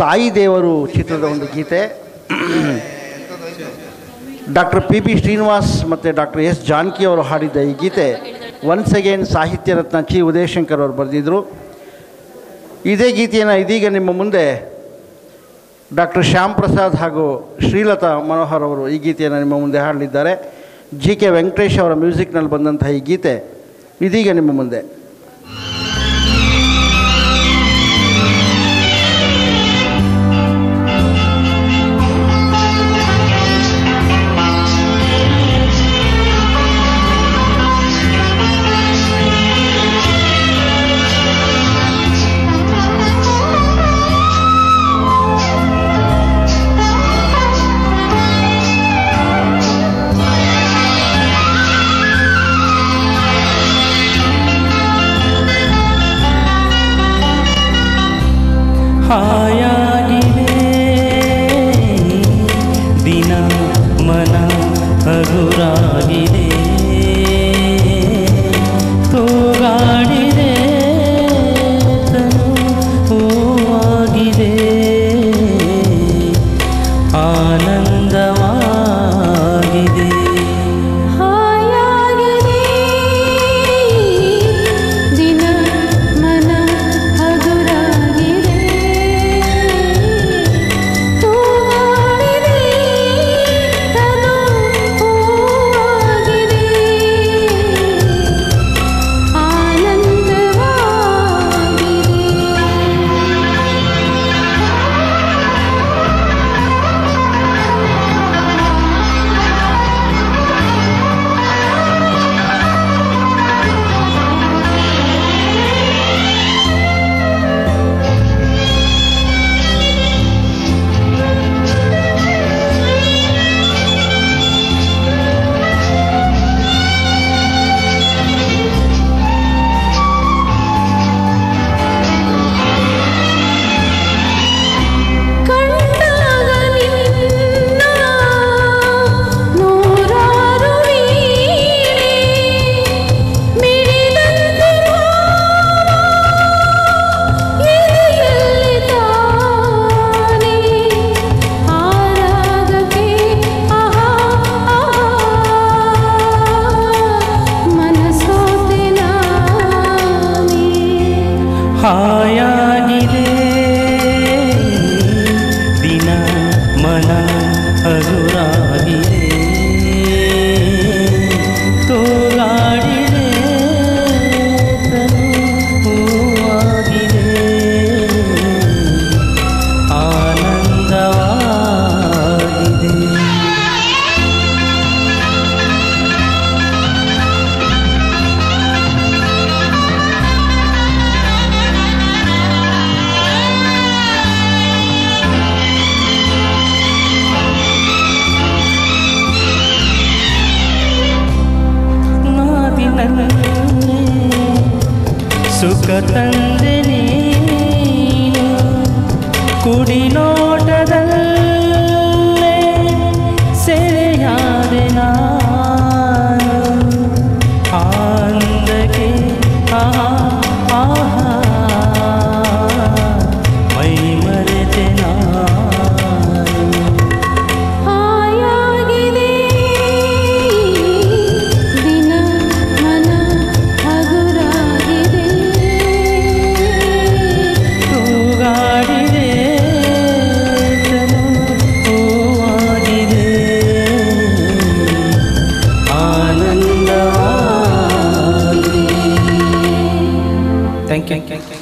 ತಾಯಿ ದೇವರು ಚಿತ್ರದ ಒಂದು ಗೀತೆ ಡಾಕ್ಟರ್ ಪಿ ಬಿ ಶ್ರೀನಿವಾಸ್ ಮತ್ತು ಡಾಕ್ಟರ್ ಎಸ್ ಜಾನಕಿ ಅವರು ಹಾಡಿದ್ದ ಈ ಗೀತೆ ಒನ್ಸ್ ಅಗೇನ್ ಸಾಹಿತ್ಯ ರತ್ನ ಚಿ ಉದಯಶಂಕರ್ ಅವರು ಬರೆದಿದ್ದರು ಇದೇ ಗೀತೆಯನ್ನು ಇದೀಗ ನಿಮ್ಮ ಮುಂದೆ ಡಾಕ್ಟರ್ ಶ್ಯಾಮ್ ಪ್ರಸಾದ್ ಹಾಗೂ ಶ್ರೀಲತಾ ಮನೋಹರ್ ಅವರು ಈ ಗೀತೆಯನ್ನು ನಿಮ್ಮ ಮುಂದೆ ಹಾಡಲಿದ್ದಾರೆ ಜಿ ಕೆ ವೆಂಕಟೇಶ್ ಅವರ ಮ್ಯೂಸಿಕ್ನಲ್ಲಿ ಬಂದಂತಹ ಈ ಗೀತೆ ಇದೀಗ ನಿಮ್ಮ ಮುಂದೆ ಹಾಯಾಗಿದೆ ದಿನ ಮನ ಹಗುರಾಗಿದೆ ತೂಗಾಡಿದೆ ತನು ಹೂವಾಗಿದೆ ಆನಂದವಾಗಿದೆ ಹಾಯಾಗಿದೆ ದಿನ ಮನ ಹಗುರಾಗಿದೆ ತೂಗಾಡಿದೆ ತನು ಹೂವಾಗಿದೆ ಕಂಡಾಗ ನಿನ್ನ ನೂರಾರು ವೀಣೆ ಮಿಡಿದಂತೆ ಎದೆಯಲ್ಲಿ ತಾನೇ ಆರಾಗಕ್ಕೆ ಆಹಾ ಮನಸೋತೆ ನಾನೇ ಹಾಯಾಗಿದೆ ದಿನ ಮನ ಹಗುರಾಗಿದೆ ತೋಲಾಡಿದೆ ತನು ಹೂವಾಗಿದೆ ಆನಂದವಾಗಿದೆ ಮಾತಿನಲ್ಲೇ ಸುಖ ತಂದೆ ನೀನು ಕುಡಿ ನೋಟದಲ್ಲೇ ಸೆರೆಯಾದೆ ನಾನು ಆಂದಕ್ಕೆ ಆಹಾ ಆಹಾ ಮೈ ಮರೆತೆ ನಾನು ಹಾಯಾಗಿದೆ ದಿನ ಮನ ಹಗುರಾಗಿದೆ ತೂಗಾಡಿದೆ ತನು ಹೂವಾಗಿದೆ ಆನಂದವಾಗಿದೆ ಥ್ಯಾಂಕ್ ಯು